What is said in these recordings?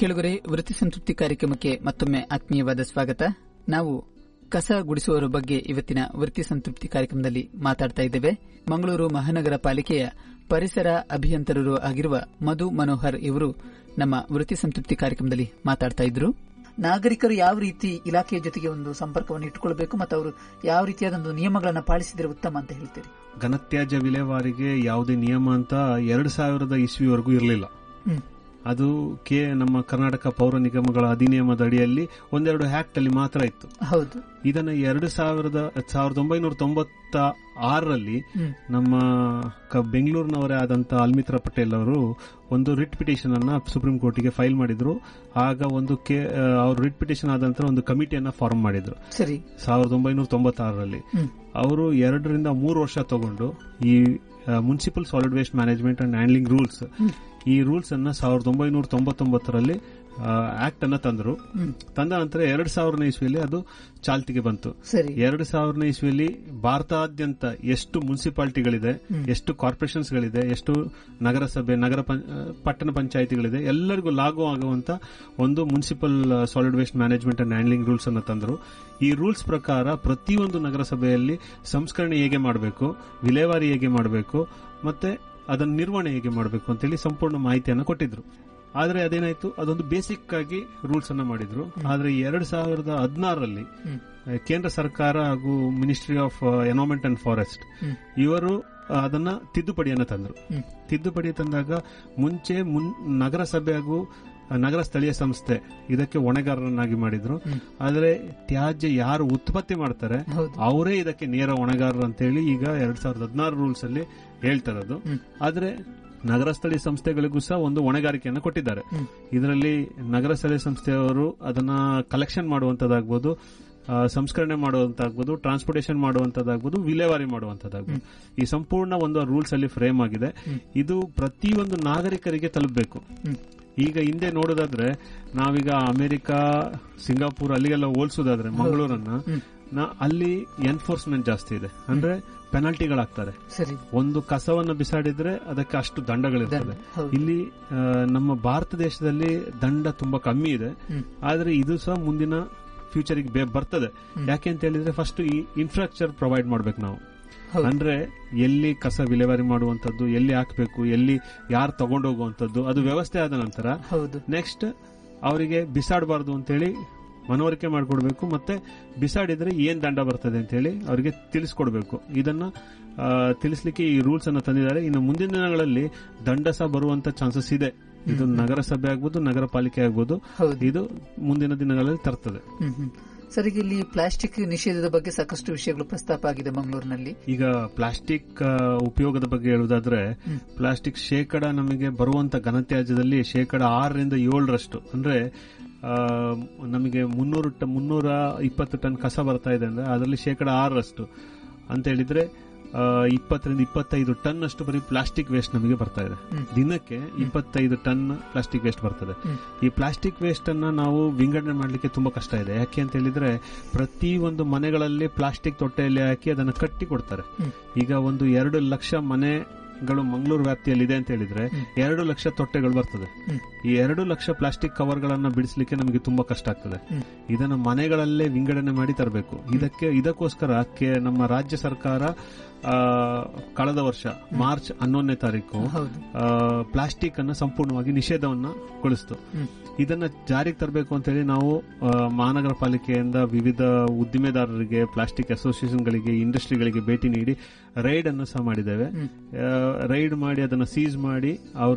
ಕೆಳಗರೆ ವೃತ್ತಿ ಸಂತೃಪ್ತಿ ಕಾರ್ಯಕ್ರಮಕ್ಕೆ ಮತ್ತೊಮ್ಮೆ ಆತ್ಮೀಯವಾದ ಸ್ವಾಗತ ನಾವು ಕಸ ಗುಡಿಸುವವರ ಬಗ್ಗೆ ಇವತ್ತಿನ ವೃತ್ತಿ ಸಂತೃಪ್ತಿ ಕಾರ್ಯಕ್ರಮದಲ್ಲಿ ಮಾತಾಡ್ತಾ ಇದ್ದೇವೆ ಮಂಗಳೂರು ಮಹಾನಗರ ಪಾಲಿಕೆಯ ಪರಿಸರ ಅಭಿಯಂತರರು ಆಗಿರುವ ಮಧು ಮನೋಹರ್ ಇವರು ನಮ್ಮ ವೃತ್ತಿ ಸಂತೃಪ್ತಿ ಕಾರ್ಯಕ್ರಮದಲ್ಲಿ ಮಾತಾಡ್ತಾ ಇದ್ರು ನಾಗರಿಕರು ಯಾವ ರೀತಿ ಇಲಾಖೆಯ ಜೊತೆಗೆ ಒಂದು ಸಂಪರ್ಕವನ್ನು ಇಟ್ಟುಕೊಳ್ಬೇಕು ಮತ್ತು ಅವರು ಯಾವ ರೀತಿಯಾದ ಒಂದು ನಿಯಮಗಳನ್ನು ಪಾಲಿಸಿದರೆ ಉತ್ತಮ ಅಂತ ಹೇಳ್ತೀರಿ ಘನತ್ಯಾಜ್ಯ ವಿಲೇವಾರಿಗೆ ಯಾವುದೇ ನಿಯಮ ಅಂತ ಎರಡು ಸಾವಿರದ ಇಸ್ವಿವರೆಗೂ ಇರಲಿಲ್ಲ ಹ್ಮ್. ಅದು ಕೆ ನಮ್ಮ ಕರ್ನಾಟಕ ಪೌರ ನಿಗಮಗಳ ಅಧಿನಿಯಮದ ಅಡಿಯಲ್ಲಿ ಒಂದೆರಡು ಆಕ್ಟ್ ಅಲ್ಲಿ ಮಾತ್ರ ಇತ್ತು ಹೌದು ಇದನ್ನ ಎರಡು ಸಾವಿರದ ಸಾವಿರದ ಒಂಬೈನೂರ ತೊಂಬತ್ತ ಆರರಲ್ಲಿ ಹ್ಮ್. ನಮ್ಮ ಕ- ಬೆಂಗಳೂರಿನವರೇ ಆದಂತ ಅಲ್ಮಿತ್ರಾ ಪಟೇಲ್ ಅವರು ಒಂದು ರಿಟ್ ಪಿಟಿಷನ್ ಅನ್ನ ಸುಪ್ರೀಂ ಕೋರ್ಟಿಗೆ ಫೈಲ್ ಮಾಡಿದ್ರು ಆಗ ಒಂದು ಕೆ ಅವರು ರಿಟ್ ಪಿಟಿಷನ್ ಆದ ನಂತರ ಒಂದು ಕಮಿಟಿಯನ್ನ ಫಾರ್ಮ್ ಮಾಡಿದ್ರು ಸರಿ ಸಾವಿರದ ಒಂಬೈನೂರ ತೊಂಬತ್ತಾರರಲ್ಲಿ ಹ್ಮ್. ಅವರು ಎರಡರಿಂದ ಮೂರು ವರ್ಷ ತಗೊಂಡು ಈ municipal solid waste management and handling rules ಈ ರೂಲ್ಸ್ ಅನ್ನ ಸಾವಿರದ ಒಂಬೈನೂರ ತೊಂಬತ್ತೊಂಬತ್ತರಲ್ಲಿ ಆಕ್ಟ್ ಅನ್ನ ತಂದರು ಹ್ಮ್. ತಂದ ನಂತರ ಎರಡ್ ಸಾವಿರನೇ ಇಸ್ವಿಯಲ್ಲಿ ಅದು ಚಾಲ್ತಿಗೆ ಬಂತು ಸರಿ ಎರಡು ಸಾವಿರನೇ ಇಸ್ವಿಯಲ್ಲಿ ಭಾರತಾದ್ಯಂತ ಎಷ್ಟು ಮುನ್ಸಿಪಾಲಿಟಿಗಳಿದೆ ಎಷ್ಟು ಕಾರ್ಪೊರೇಷನ್ಸ್ ಗಳಿದೆ ಎಷ್ಟು ನಗರಸಭೆ ನಗರ ಪಂ- ಆ, ಪಟ್ಟಣ ಪಂಚಾಯಿತಿಗಳಿದೆ ಎಲ್ಲರಿಗೂ ಲಾಗು ಆಗುವಂತ ಒಂದು municipal solid waste management and handling rules ಅನ್ನು ತಂದರು ಈ ರೂಲ್ಸ್ ಪ್ರಕಾರ ಪ್ರತಿಯೊಂದು ನಗರಸಭೆಯಲ್ಲಿ ಸಂಸ್ಕರಣೆ ಹೇಗೆ ಮಾಡಬೇಕು ವಿಲೇವಾರಿ ಹೇಗೆ ಮಾಡಬೇಕು ಮತ್ತೆ ಅದನ್ನ ನಿರ್ವಹಣೆ ಹೇಗೆ ಮಾಡಬೇಕು ಅಂತೇಳಿ ಸಂಪೂರ್ಣ ಮಾಹಿತಿಯನ್ನು ಕೊಟ್ಟಿದ್ರು ಆದ್ರೆ ಅದೇನಾಯ್ತು ಅದೊಂದು ಬೇಸಿಕ್ ಆಗಿ ರೂಲ್ಸ್ ಅನ್ನ ಮಾಡಿದ್ರು ಆದ್ರೆ ಎರಡ್ ಸಾವಿರದ ಹದಿನಾರರಲ್ಲಿ ಹ್ಮ್. ಕೇಂದ್ರ ಸರ್ಕಾರ ಹಾಗೂ ministry of environment and forest ಹ್ಮ್. ಇವರು ಅದನ್ನ ತಿದ್ದುಪಡಿಯನ್ನ ತಂದ್ರು ಹ್ಮ್. ತಿದ್ದುಪಡಿ ತಂದಾಗ ಮುಂಚೆ ಮುನ್ ನಗರಸಭೆ ಹಾಗೂ ನಗರ ಸ್ಥಳೀಯ ಸಂಸ್ಥೆ ಇದಕ್ಕೆ ಹೊಣೆಗಾರರನ್ನಾಗಿ ಮಾಡಿದ್ರು ಆದ್ರೆ ತ್ಯಾಜ್ಯ ಯಾರು ಉತ್ಪತ್ತಿ ಮಾಡ್ತಾರೆ ಹೌದು ಅವರೇ ಇದಕ್ಕೆ ನೇರ ಹೊಣೆಗಾರರು ಅಂತೇಳಿ ಈಗ ಎರಡ್ ಸಾವಿರದ ಹದಿನಾರು ರೂಲ್ಸ್ ಅಲ್ಲಿ ಹೇಳ್ತಾರದು ಹ್ಮ್. ಆದ್ರೆ ನಗರ ಸ್ಥಳೀಯ ಸಂಸ್ಥೆಗಳಿಗೂ ಸಹ ಒಂದು ಹೊಣೆಗಾರಿಕೆಯನ್ನು ಕೊಟ್ಟಿದ್ದಾರೆ ಹ್ಮ್. ಇದರಲ್ಲಿ ನಗರ ಸ್ಥಳೀಯ ಸಂಸ್ಥೆಯವರು ಅದನ್ನ ಕಲೆಕ್ಷನ್ ಮಾಡುವಂತದ್ದಾಗ್ಬೋದು ಆ, ಸಂಸ್ಕರಣೆ ಮಾಡುವಂತಾಗ್ಬೋದು ಟ್ರಾನ್ಸ್ಪೋರ್ಟೇಷನ್ ಮಾಡುವಂತದ್ದಾಗ್ಬೋದು ವಿಲೇವಾರಿ ಮಾಡುವಂತದ್ದಾಗ್ಬೋದು ಈ ಸಂಪೂರ್ಣ ಒಂದು ರೂಲ್ಸ್ ಅಲ್ಲಿ ಫ್ರೇಮ್ ಆಗಿದೆ ಇದು ಪ್ರತಿಯೊಂದು ನಾಗರಿಕರಿಗೆ ತಲುಪಬೇಕು ಹ್ಮ್. ಈಗ ಹಿಂದೆ ನೋಡೋದಾದ್ರೆ ನಾವೀಗ ಅಮೆರಿಕ ಸಿಂಗಾಪುರ್ ಅಲ್ಲಿಗೆಲ್ಲ ಹೋಲಿಸೋದಾದ್ರೆ ಮಂಗಳೂರನ್ನ ಹ್ಮ್. ನಾ- ಅಲ್ಲಿ ಎನ್ಫೋರ್ಸ್ಮೆಂಟ್ ಜಾಸ್ತಿ ಇದೆ ಅಂದ್ರೆ ಪೆನಾಲ್ಟಿಗಳಾಗ್ತಾರೆ ಸರಿ ಒಂದು ಕಸವನ್ನು ಬಿಸಾಡಿದ್ರೆ ಅದಕ್ಕೆ ಅಷ್ಟು ದಂಡಗಳಿರ್ತದೆ ಹೌದು ಇಲ್ಲಿ ಆ, ನಮ್ಮ ಭಾರತ ದೇಶದಲ್ಲಿ ದಂಡ ತುಂಬಾ ಕಮ್ಮಿ ಇದೆ ಹ್ಮ್. ಆದ್ರೆ ಇದು ಸಹ ಮುಂದಿನ ಫ್ಯೂಚರ್ಗೆ ಬರ್ತದೆ ಯಾಕೆ ಅಂತ ಹೇಳಿದ್ರೆ ಫಸ್ಟ್ ಈ ಇನ್ಫ್ರಾಸ್ಟ್ರಕ್ಚರ್ ಪ್ರೊವೈಡ್ ಮಾಡ್ಬೇಕು ನಾವು ಹೌದು. ಅಂದ್ರೆ ಎಲ್ಲಿ ಕಸ ವಿಲೇವಾರಿ ಮಾಡುವಂತದ್ದು ಎಲ್ಲಿ ಹಾಕ್ಬೇಕು ಎಲ್ಲಿ ಯಾರು ತಗೊಂಡೋಗುವಂತದ್ದು ಅದು ವ್ಯವಸ್ಥೆ ಆದ ನಂತರ ಹೌದು ನೆಕ್ಸ್ಟ್ ಅವರಿಗೆ ಬಿಸಾಡಬಾರ್ದು ಅಂತೇಳಿ ಮನವರಿಕೆ ಮಾಡಿಕೊಡ್ಬೇಕು ಮತ್ತೆ ಬಿಸಾಡಿದ್ರೆ ಏನ್ ದಂಡ ಬರ್ತದೆ ಅಂತ ಹೇಳಿ ಅವರಿಗೆ ತಿಳಿಸ್ಕೊಡ್ಬೇಕು ಇದನ್ನ ಆ, ತಿಳಿಸ್ಲಿಕ್ಕೆ ಈ ರೂಲ್ಸ್ ಅನ್ನ ತಂದಿದ್ದಾರೆ ಇನ್ನು ಮುಂದಿನ ದಿನಗಳಲ್ಲಿ ದಂಡ ಸಹ ಬರುವಂತ ಚಾನ್ಸಸ್ ಇದೆ ಇದು ನಗರಸಭೆ ಆಗ್ಬೋದು ನಗರ ಪಾಲಿಕೆ ಆಗ್ಬೋದು ಹೌದು ಇದು ಮುಂದಿನ ದಿನಗಳಲ್ಲಿ ತರ್ತದೆ ಹ್ಮ್ ಹ್ಮ್ ಸರ್ ಈಗ ಇಲ್ಲಿ ಪ್ಲಾಸ್ಟಿಕ್ ನಿಷೇಧದ ಬಗ್ಗೆ ಸಾಕಷ್ಟು ವಿಷಯಗಳು ಪ್ರಸ್ತಾಪ ಆಗಿದೆ ಮಂಗಳೂರಿನಲ್ಲಿ ಈಗ ಪ್ಲಾಸ್ಟಿಕ್ ಆ, ಉಪಯೋಗದ ಬಗ್ಗೆ ಹೇಳುವುದಾದ್ರೆ ಪ್ಲಾಸ್ಟಿಕ್ ಶೇಕಡ ನಮಗೆ ಬರುವಂತ ಘನತ್ಯಾಜ್ಯದಲ್ಲಿ ಶೇಕಡ ಆರರಿಂದ ಏಳರಷ್ಟು ಅಂದ್ರೆ ಆ, ನಮಗೆ ಮುನ್ನೂರು ಟ ಮುನ್ನೂರ ಇಪ್ಪತ್ತು ಟನ್ ಕಸ ಬರ್ತಾ ಇದೆ ಅಂದ್ರೆ ಅದರಲ್ಲಿ ಶೇಕಡ ಆರರಷ್ಟು ಅಂತ ಹೇಳಿದ್ರೆ ಆ, ಇಪ್ಪತ್ತರಿಂದ ಇಪ್ಪತ್ತೈದು ಟನ್ ಅಷ್ಟು ಬರೀ ಪ್ಲಾಸ್ಟಿಕ್ ವೇಸ್ಟ್ ನಮಗೆ ಬರ್ತಾ ಇದೆ ಹ್ಮ್. ದಿನಕ್ಕೆ ಇಪ್ಪತ್ತೈದು ಟನ್ ಪ್ಲಾಸ್ಟಿಕ್ ವೇಸ್ಟ್ ಬರ್ತದೆ ಹ್ಮ್. ಈ ಪ್ಲಾಸ್ಟಿಕ್ ವೇಸ್ಟ್ ಅನ್ನ ನಾವು ವಿಂಗಡಣೆ ಮಾಡಲಿಕ್ಕೆ ತುಂಬಾ ಕಷ್ಟ ಇದೆ ಯಾಕೆ ಅಂತ ಹೇಳಿದ್ರೆ ಪ್ರತಿ ಒಂದು ಮನೆಗಳಲ್ಲಿ ಪ್ಲಾಸ್ಟಿಕ್ ತೊಟ್ಟೆಯಲ್ಲಿ ಹಾಕಿ ಅದನ್ನು ಕಟ್ಟಿ ಕೊಡ್ತಾರೆ ಹ್ಮ್. ಈಗ ಒಂದು ಎರಡು ಲಕ್ಷ ಮನೆಗಳು ಮಂಗಳೂರು ವ್ಯಾಪ್ತಿಯಲ್ಲಿ ಇದೆ ಅಂತ ಹೇಳಿದ್ರೆ ಎರಡು ಲಕ್ಷ ತೊಟ್ಟೆಗಳು ಬರ್ತದೆ ಹ್ಮ್. ಈ ಎರಡು ಲಕ್ಷ ಪ್ಲಾಸ್ಟಿಕ್ ಕವರ್ಗಳನ್ನ ಬಿಡಿಸಲಿಕ್ಕೆ ನಮಗೆ ತುಂಬಾ ಕಷ್ಟ ಆಗ್ತದೆ ಹ್ಮ್. ಇದನ್ನ ಇದನ್ನ ಮನೆಗಳಲ್ಲೇ ವಿಂಗಡಣೆ ಮಾಡಿ ತರಬೇಕು ಇದಕ್ಕೆ ಇದಕ್ಕೋಸ್ಕರ ಕೆ- ನಮ್ಮ ರಾಜ್ಯ ಸರ್ಕಾರ ಆ, ಕಳೆದ ವರ್ಷ ಮಾರ್ಚ್ ಹನ್ನೊಂದನೇ ತಾರೀಕು ಹೌದು ಆ, ಪ್ಲಾಸ್ಟಿಕ್ ಅನ್ನ ಸಂಪೂರ್ಣವಾಗಿ ನಿಷೇಧವನ್ನ ಗೊಳಿಸಿತು ಹ್ಮ್. ಇದನ್ನ ಜಾರಿಗೆ ತರಬೇಕು ಅಂತೇಳಿ ನಾವು ಆ, ಮಹಾನಗರ ಪಾಲಿಕೆಯಿಂದ ವಿವಿಧ ಉದ್ದಿಮೆದಾರರಿಗೆ ಪ್ಲಾಸ್ಟಿಕ್ ಅಸೋಸಿಯೇಷನ್ಗಳಿಗೆ ಇಂಡಸ್ಟ್ರಿಗಳಿಗೆ ಭೇಟಿ ನೀಡಿ ರೈಡ್ ಅನ್ನು ಸಹ ಮಾಡಿದ್ದೇವೆ ಹ್ಮ್. ರೈಡ್ ಮಾಡಿ ಅದನ್ನ ಸೀಸ್ ಮಾಡಿ ಅವರ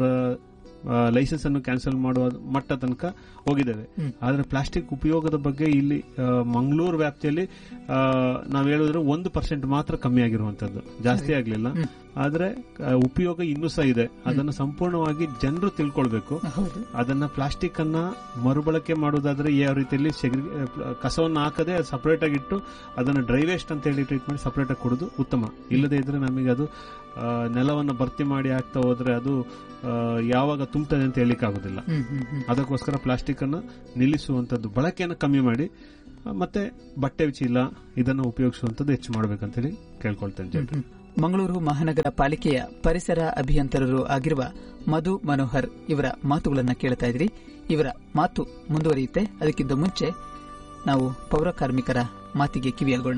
ಲೈಸೆನ್ಸ್ ಅನ್ನು ಕ್ಯಾನ್ಸಲ್ ಮಾಡುವ ಮಟ್ಟ ತನಕ ಹೋಗಿದ್ದೇವೆ ಹ್ಮ್. ಆದ್ರೆ ಪ್ಲಾಸ್ಟಿಕ್ ಉಪಯೋಗದ ಬಗ್ಗೆ ಇಲ್ಲಿ ಆ, ಮಂಗಳೂರು ವ್ಯಾಪ್ತಿಯಲ್ಲಿ ಆ, ನಾವ್ ಹೇಳಿದ್ರೆ ಒಂದು ಪರ್ಸೆಂಟ್ ಮಾತ್ರ ಕಮ್ಮಿ ಆಗಿರುವಂತದ್ದು ಜಾಸ್ತಿ ಆಗ್ಲಿಲ್ಲ ಹ್ಮ್. ಆದ್ರೆ ಆ, ಉಪಯೋಗ ಇನ್ನೂ ಸಹ ಇದೆ ಅದನ್ನ ಸಂಪೂರ್ಣವಾಗಿ ಜನರು ತಿಳ್ಕೊಳ್ಬೇಕು ಹೌದು ಅದನ್ನ ಪ್ಲಾಸ್ಟಿಕ್ ಅನ್ನ ಮರುಬಳಕೆ ಮಾಡೋದಾದ್ರೆ ಯಾವ ರೀತಿಯಲ್ಲಿ ಸೆಗ್ರಿ ಕಸವನ್ನು ಹಾಕದೆ ಸಪರೇಟ್ ಆಗಿ ಇಟ್ಟು ಅದನ್ನ ಡ್ರೈ ವೇಸ್ಟ್ ಅಂತ ಹೇಳಿ ಟ್ರೀಟ್ ಮಾಡಿ ಸಪರೇಟ್ ಆಗಿ ಕೊಡೋದು ಉತ್ತಮ ಇಲ್ಲದೆ ಇದ್ರೆ ನಮಗೆ ಅದು ಆ, ನೆಲವನ್ನ ಭರ್ತಿ ಮಾಡಿ ಹಾಕ್ತಾ ಹೋದ್ರೆ ಅದು ಆ, ಯಾವಾಗ ತುಂಬುತ್ತದೆ ಅಂತ ಹೇಳಿಕ್ ಆಗುದಿಲ್ಲ ಹ್ಮ್ ಹ್ಮ್ ಹ್ಮ್ ಅದಕ್ಕೋಸ್ಕರ ಪ್ಲಾಸ್ಟಿಕ್ ಅನ್ನು ನಿಲ್ಲಿಸುವಂತದ್ದು ಬಳಕೆಯನ್ನು ಕಮ್ಮಿ ಮಾಡಿ ಆ, ಮತ್ತೆ ಬಟ್ಟೆ ಚೀಲ ಇದನ್ನು ಉಪಯೋಗಿಸುವಂತದ್ದು ಹೆಚ್ಚು ಮಾಡ್ಬೇಕಂತೇಳಿ ಕೇಳ್ಕೊಳ್ತೇನೆ ಜನರು ಮಂಗಳೂರು ಮಹಾನಗರ ಪಾಲಿಕೆಯ ಪರಿಸರ ಅಭಿಯಂತರರು ಆಗಿರುವ ಮಧು ಮನೋಹರ್ ಇವರ ಮಾತುಗಳನ್ನ ಕೇಳ್ತಾ ಇದ್ರಿ ಇವರ ಮಾತು ಮುಂದುವರಿಯುತ್ತೆ ಅದಕ್ಕಿಂತ ಮುಂಚೆ ನಾವು ಪೌರ ಕಾರ್ಮಿಕರ ಮಾತಿಗೆ ಕಿವಿಯಾಗೋಣ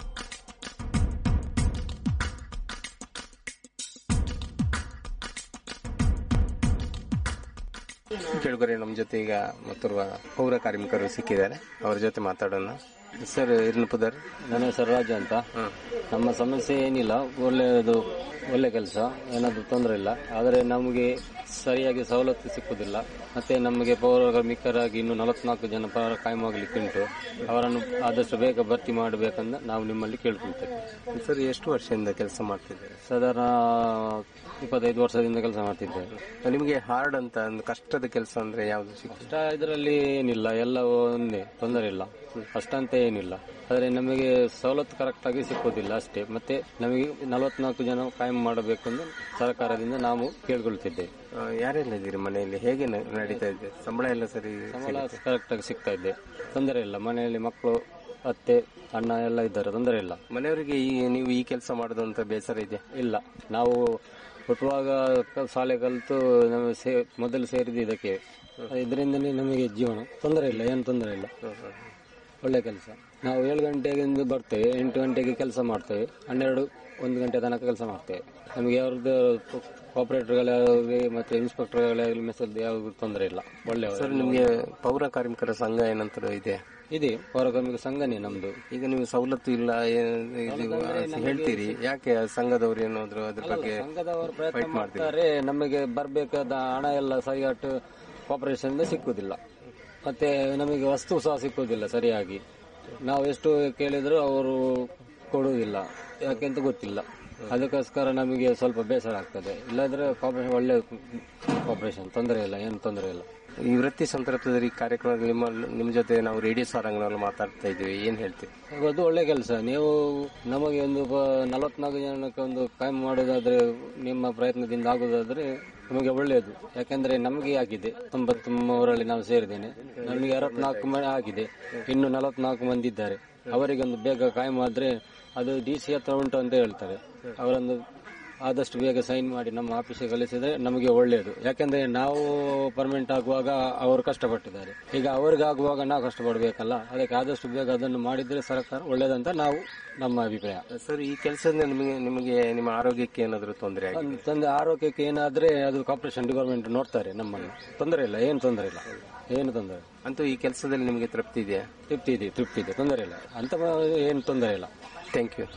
ಕೇಳುಗರೆ ನಮ್ಮ ಜೊತೆ ಈಗ ಮತ್ತೋರ್ವ ಪೌರ ಕಾರ್ಮಿಕರು ಸಿಕ್ಕಿದ್ದಾರೆ ಅವರ ಜೊತೆ ಮಾತಾಡೋಣ ಸರ್ ಇರ್ನಪುದರ್ ನನ್ನ ಹೆಸರು ರಾಜ ಅಂತ ನಮ್ಮ ಸಮಸ್ಯೆ ಏನಿಲ್ಲ ಒಳ್ಳೆಯದು ಒಳ್ಳೆ ಕೆಲಸ ಏನಾದ್ರು ತೊಂದರೆ ಇಲ್ಲ ಆದರೆ ನಮಗೆ ಸರಿಯಾಗಿ ಸವಲತ್ತು ಸಿಕ್ಕುದಿಲ್ಲ ಮತ್ತೆ ನಮಗೆ ಪೌರ ಕಾರ್ಮಿಕರಾಗಿ ಇನ್ನು ನಲವತ್ನಾಲ್ಕು ಜನ ಪೌರ ಕಾಯಮಾಗಲಿಕ್ಕುಂಟು ಅವರನ್ನು ಆದಷ್ಟು ಬೇಗ ಭರ್ತಿ ಮಾಡಬೇಕಂತ ನಾವು ನಿಮ್ಮಲ್ಲಿ ಕೇಳ್ಕೊಳ್ತೇವೆ ಸರ್ ಎಷ್ಟು ವರ್ಷದಿಂದ ಕೆಲಸ ಮಾಡ್ತಿದ್ದಾರೆ ಸಾಧಾರಣ ಇಪ್ಪತ್ತೈದು ವರ್ಷದಿಂದ ಕೆಲಸ ಮಾಡ್ತಿದ್ದೇವೆ ನಿಮಗೆ ಹಾರ್ಡ್ ಅಂತ ಒಂದು ಕಷ್ಟದ ಕೆಲಸ ಅಂದ್ರೆ ಯಾವ್ದು ಸಿಕ್ಕಿದೆ ಕಷ್ಟ ಇದರಲ್ಲಿ ಏನಿಲ್ಲ ಎಲ್ಲ ಒಂದೇ ತೊಂದರೆ ಇಲ್ಲ ಅಷ್ಟಂತ ಏನಿಲ್ಲ ಆದರೆ ನಮಗೆ ಸವಲತ್ತು ಕರೆಕ್ಟ್ ಆಗಿ ಸಿಕ್ಕೋದಿಲ್ಲ ಅಷ್ಟೇ ಮತ್ತೆ ನಮಗೆ ನಲವತ್ನಾಲ್ಕು ಜನ ಕಾಯಂ ಮಾಡಬೇಕು ಎಂದು ಸರ್ಕಾರದಿಂದ ನಾವು ಕೇಳ್ಕೊಳ್ತಿದ್ದೇವೆ ಆ, ಯಾರೆಲ್ಲ ಇದ್ದೀರಿ ಮನೆಯಲ್ಲಿ ಹೇಗೆ ನ- ನಡೀತಾ ಇದೆ ಸಂಬಳ ಎಲ್ಲ ಸರಿ ಸಂಬಳ ಕರೆಕ್ಟ್ ಆಗಿ ಸಿಗ್ತಾ ಇದೆ ತೊಂದರೆ ಇಲ್ಲ ಮನೆಯಲ್ಲಿ ಮಕ್ಕಳು ಅತ್ತೆ ಅಣ್ಣ ಎಲ್ಲ ಇದ್ದಾರೆ ತೊಂದರೆ ಇಲ್ಲ ಮನೆಯವರಿಗೆ ಈ ನೀವು ಈ ಕೆಲಸ ಮಾಡೋದು ಅಂತ ಬೇಸರ ಇದೆ ಇಲ್ಲ ನಾವು ಹುಟ್ಟುವಾಗ ಕ- ಶಾಲೆ ಕಲಿತು ನಾವು ಸೇ ಮೊದಲು ಸೇರಿದ್ದು ಇದಕ್ಕೆ ಇದರಿಂದನೇ ನಮಗೆ ಜೀವನ ತೊಂದರೆ ಇಲ್ಲ ಏನು ತೊಂದರೆ ಇಲ್ಲ ಒಳ್ಳೆ ಕೆಲಸ ನಾವು ಏಳು ಗಂಟೆಗಿಂದ ಬರ್ತೇವೆ ಎಂಟು ಗಂಟೆಗೆ ಕೆಲಸ ಮಾಡ್ತೇವೆ ಹನ್ನೆರಡು ಒಂದು ಗಂಟೆ ತನಕ ಕೆಲಸ ಮಾಡ್ತೇವೆ ನಮಗೆ ಯಾವ್ದು ಕಾಪರೇಟರ್ಗಳಾಗಲಿ ಮತ್ತೆ ಇನ್ಸ್ಪೆಕ್ಟರ್ಗಳಾಗಲಿ ಮೆಸಲ್ ಯಾವ್ದು ತೊಂದರೆ ಇಲ್ಲ ಒಳ್ಳೆ ಸರ್ ನಿಮಗೆ ಪೌರ ಕಾರ್ಮಿಕರ ಸಂಘ ಏನಂತ ಇದೆ ಇದೆ ಪೌರ ಕಾರ್ಮಿಕ ಸಂಘನೇ ನಮ್ದು ಈಗ ನೀವು ಸವಲತ್ತು ಇಲ್ಲ ಏನ್- ಇದು ಹೇಳ್ತೀರಿ ಯಾಕೆ ಆ ಸಂಘದವ್ರು ಏನಾದ್ರು ಅದ್ರ ಬಗ್ಗೆ ಸಂಘದವರು ಪ್ರಯತ್ನ ಮಾಡ್ತಾರೆ ನಮಗೆ ಬರಬೇಕಾದ ಹಣ ಎಲ್ಲ ಸರಿಯಾಟ್ಟು ಕಾಪರೇಷನ್ ಸಿಕ್ಕುದಿಲ್ಲ ಮತ್ತೆ ನಮಗೆ ವಸ್ತು ಸಹ ಸಿಕ್ಕುದಿಲ್ಲ ಸರಿಯಾಗಿ ನಾವು ಎಷ್ಟು ಕೇಳಿದ್ರು ಅವರು ಕೊಡುವುದಿಲ್ಲ ಯಾಕೆಂತ ಗೊತ್ತಿಲ್ಲ ಅದಕ್ಕೋಸ್ಕರ ನಮಗೆ ಸ್ವಲ್ಪ ಬೇಸರ ಆಗ್ತದೆ ಇಲ್ಲಾಂದ್ರೆ ಕಾಪರೇಷನ್ ಒಳ್ಳೆ ಕಾಪರೇಷನ್ ತೊಂದರೆ ಇಲ್ಲ ಏನು ತೊಂದರೆ ಇಲ್ಲ ಈ ವೃತ್ತಿ ಸಂತೃಪ್ತದಲ್ಲಿ ಈ ಕಾರ್ಯಕ್ರಮದಲ್ಲಿ ನಿಮ್ಮ ನಿಮ್ಮ ಜೊತೆ ನಾವು ರೇಡಿಯೋ ಸಾರಂಗನಲ್ಲಿ ಮಾತಾಡ್ತಾ ಇದ್ದೀವಿ ಏನ್ ಹೇಳ್ತೀವಿ ಅದು ಒಳ್ಳೆ ಕೆಲಸ ನೀವು ನಮಗೆ ಒಂದು ಪ- ನಲವತ್ನಾಲ್ಕು ಜನಕ್ಕೆ ಒಂದು ಕಾಯಂ ಮಾಡೋದಾದ್ರೆ ನಿಮ್ಮ ಪ್ರಯತ್ನದಿಂದ ಆಗೋದಾದ್ರೆ ನಮಗೆ ಒಳ್ಳೆಯದು ಯಾಕಂದ್ರೆ ನಮಗೆ ಆಗಿದೆ ತೊಂಬತ್ತು ಮೂರರಲ್ಲಿ ನಾವು ಸೇರಿದ್ದೇನೆ ನಮಗೆ ಅರವತ್ನಾಲ್ಕು ಮಂದಿ ಆಗಿದೆ ಇನ್ನು ನಲವತ್ನಾಲ್ಕು ಮಂದಿ ಇದ್ದಾರೆ ಅವರಿಗೊಂದು ಬೇಗ ಕಾಯಂ ಆದ್ರೆ ಅದು ಡಿ ಸಿ ಹತ್ರ ಉಂಟು ಅಂತ ಹೇಳ್ತಾರೆ ಅವರೊಂದು ಆದಷ್ಟು ಬೇಗ ಸೈನ್ ಮಾಡಿ ನಮ್ಮ ಆಫೀಸಿಗೆ ಕಳಿಸಿದ್ರೆ ನಮಗೆ ಒಳ್ಳೆಯದು ಯಾಕಂದ್ರೆ ನಾವು ಪರ್ಮನೆಂಟ್ ಆಗುವಾಗ ಅವರು ಕಷ್ಟಪಟ್ಟಿದ್ದಾರೆ ಈಗ ಅವ್ರಿಗಾಗುವಾಗ ನಾವು ಕಷ್ಟಪಡಬೇಕಲ್ಲ ಅದಕ್ಕೆ ಆದಷ್ಟು ಬೇಗ ಅದನ್ನು ಮಾಡಿದ್ರೆ ಸರ್ಕಾರ ಒಳ್ಳೆಯದಂತ ನಾವು ನಮ್ಮ ಅಭಿಪ್ರಾಯ ಸರ್ ಈ ಕೆಲಸದಿಂದ ನಿಮಗೆ ನಿಮಗೆ ನಿಮ್ಮ ಆರೋಗ್ಯಕ್ಕೆ ಏನಾದರೂ ತೊಂದರೆ ಆಗಿದೆ ಒಂದು ತಂದೆ ಆರೋಗ್ಯಕ್ಕೆ ಏನಾದ್ರೆ ಅದು ಕಾಪರೇಷನ್ ಡಿಪಾರ್ಟ್ಮೆಂಟ್ ನೋಡ್ತಾರೆ ನಮ್ಮನ್ನು ತೊಂದರೆ ಇಲ್ಲ ಏನು ತೊಂದರೆ ಇಲ್ಲ ಏನು ತೊಂದರೆ ಇಲ್ಲ. ಅಂತೂ ಈ ಕೆಲಸದಲ್ಲಿ ನಿಮಗೆ ತೃಪ್ತಿ ಇದೆಯಾ ತೃಪ್ತಿ ಇದೆ ತೃಪ್ತಿ ಇದೆ ತೊಂದರೆ ಇಲ್ಲ ಅಂತ ಏನು ತೊಂದರೆ ಇಲ್ಲ ಥ್ಯಾಂಕ್ ಯು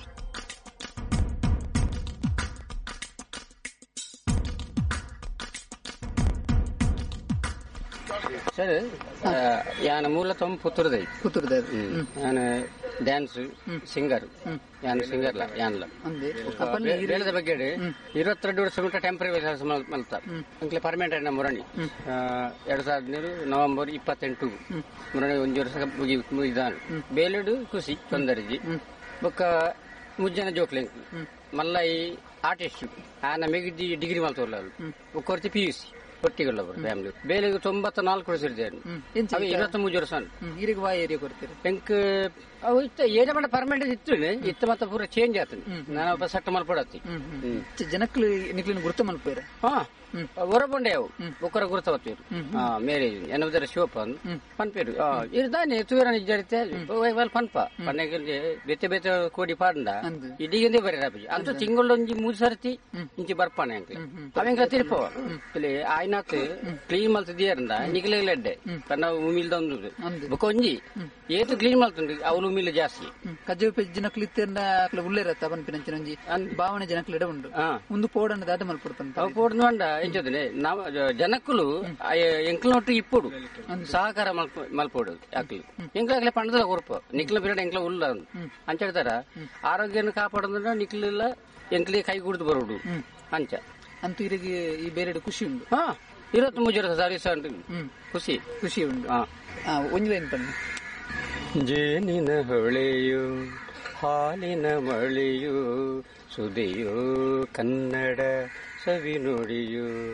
ಸರ್ ಯಾನ ಮೂಲತಃ ಪುತ್ತೂರ್ದೈ ಪುತ್ತೂರ್ದ ಯಾನ ಡ್ಯಾನ್ಸ್ ಸಿಂಗರ್ ಯಾನ್ ಸಿಂಗರ್ ಲ ಯಾನ್ಲ ಅಂದೆ ಬೇಳದ ಬಗ್ಗೆ ಇರುವತ್ತೆರಡು ವರ್ಷ ಬಿಟ್ಟ ಟೆಂಪರರಿ ಮಲ್ತ ಅಂಕ್ಲೆ ಪರ್ಮನೆಂಟ್ ನಮ್ಮ ಮುರಣಿ ಎರಡ್ ಸಾವಿರದ ಹದಿನೇಳು ನವೆಂಬರ್ ಇಪ್ಪತ್ತೆಂಟು ಮುರಣಿ ಒಂಜಿ ವರ್ಷ ಮುಗಿ ಮುಗಿದಾನು ಬೇಲೆಡು ಖುಷಿ ತೊಂದರೆಜಿ ಬೊಕ್ಕ ಮುಜ್ಜನ ಜೋಕ್ಲೆಂಕ್ ಮಲ್ಲ ಈ ಆರ್ಟಿಸ್ಟ್ ಆನ ಮೆಗಿದ್ದಿ ಡಿಗ್ರಿ ಮಲ್ತೋರ್ಲ ಒಕ್ಕೊರ್ತಿ ಪಿ ಯು ಸಿ ಒಟ್ಟಿಗೆಲ್ಲ ಫ್ಯಾಮಿಲಿ ಬೇಲೆಗೆ ತೊಂಬತ್ತ ನಾಲ್ಕು ವರ್ಷ ಇದ್ದೇನೆ ಎಂಚ ಅవి ಇರುವತ್ತ ಮೂಜು ವರ್ಷ ಇರಿಗೆ ವಾ ಏರಿಯಾ ಕೊಡ್ತೀರಿ ಎಂಕ್ ಅವು ಇತ್ತ ಏನೇ ಮಾಡ ಪರ್ಮನೆಂಟ್ ಇತ್ತು ಇತ್ತ ಮತ್ತೆ ಪೂರ ಚೇಂಜ್ ಆತನು ನಾನು ಒಬ್ಬ ಸಟ್ಟ ಮಲ್ಪಡತ್ತಿ ಜನಕ್ಲು ನಿಕ್ಲಿನ ಗುರುತ ಮಲ್ಪೇರ ಹಾ ಹೊರಬೊಂಡೆ ಅವು ಒಕ್ಕರ ಗುರುತವತ್ತಿರು ಹಾ ಮೇರೆ ಎನ್ನುವುದರ ಶಿವಪ್ಪನ್ ಪನ್ಪೇರು ಇರ್ದಾನೆ ತೂರ ನಿಜರಿತೆ ವಲ್ ಪನ್ಪ ಪನ್ನೆಗೆ ಬೆತ್ತೆ ಬೆತ್ತೆ ಕೋಡಿ ಪಾಂಡ ಇಡೀಗಂದೇ ಬರೀ ರಾಪಿ ಅಂತ ತಿಂಗಳೊಂಜಿ ಮೂರು ಸರ್ತಿ ಇಂಚಿ ಬರ್ಪಾನೆ ಅಂಕ್ಲೆ ಅವೆಂಕ ತಿರ್ಪೋ ಇಲ್ಲಿ ಆಯ್ನಾತ್ ಕ್ಲೀನ್ ಮಲ್ತಿದ್ಯಾರಂದ ನಿಕ್ಲೆಗ್ಲೆಡ್ಡೆ ಕನ್ನ ಉಮಿಲ್ದ ಒಂದು ಬೊಕ ಒಂಜಿ ಏತು ಕ್ಲೀನ್ ಮಲ್ತುಂಡು ಅವಳು ಉಮಿಲ್ ಜಾಸ್ತಿ ಕಜ್ಜೆ ಪೆಜ್ಜಿ ಜನಕ್ಲು ಇತ್ತೇಂಡ ಅಕ್ಲ ಉಳ್ಳೇರತ್ತ ಪನ್ಪಿನಂಚಿನ ಒಂಜಿ ಭಾವನೆ ಜನಕ್ಲು ಇಡ ಉಂಡು ಹಾ ಒಂದು ಪೋಡನ್ನ ದಾಟ ಮಲ್ಪಡ್ಪಂತ ಅವು ಪೋಡ್ದು ಅಂಡ ಎಂಚೋದನೆ ನಾವು ಜನಕ್ಕಲು ಎಂಕ್ಲೊಟ್ಟು ಇಪ್ಪುಡು ಸಹಕಾರ ಮಲ್ಪ ಮಲ್ಪೋಡು ಯಾಕ್ಲಿ ಎಂಕ್ಲಾಗ್ಲೆ ಪಂಡದ ಉರುಪು ನಿಕ್ಲ ಬಿರಡ ಎಂಕ್ಲ ಉಲ್ಲ ಅಂಚ ಹೇಳ್ತಾರ ಆರೋಗ್ಯನ ಕಾಪಾಡೋದ್ರ ನಿಕ್ಲಿಲ್ಲ ಎಂಕ್ಲಿ ಕೈ ಕುಡ್ದು ಬರೋಡು ಅಂಚ ಅಂತೂ ಇರಿಗೆ ಈ ಬೇರೆ ಖುಷಿ ಉಂಡು ಹಾ ಇರತ್ತು ಮುಜರ ಸರ್ವಿಸ್ ಉಂಟು ಖುಷಿ ಖುಷಿ ಉಂಡು ಹಾ ಆ, ಒಂಜಿ ಲೈನ್ ಪನ್ನಿ ಜೇನಿನ ಹೊಳೆಯು ಹಾಲಿನ ಮಳೆಯು ಸುದೆಯೋ ಕನ್ನಡ ಸವಿ ನುಡಿಯು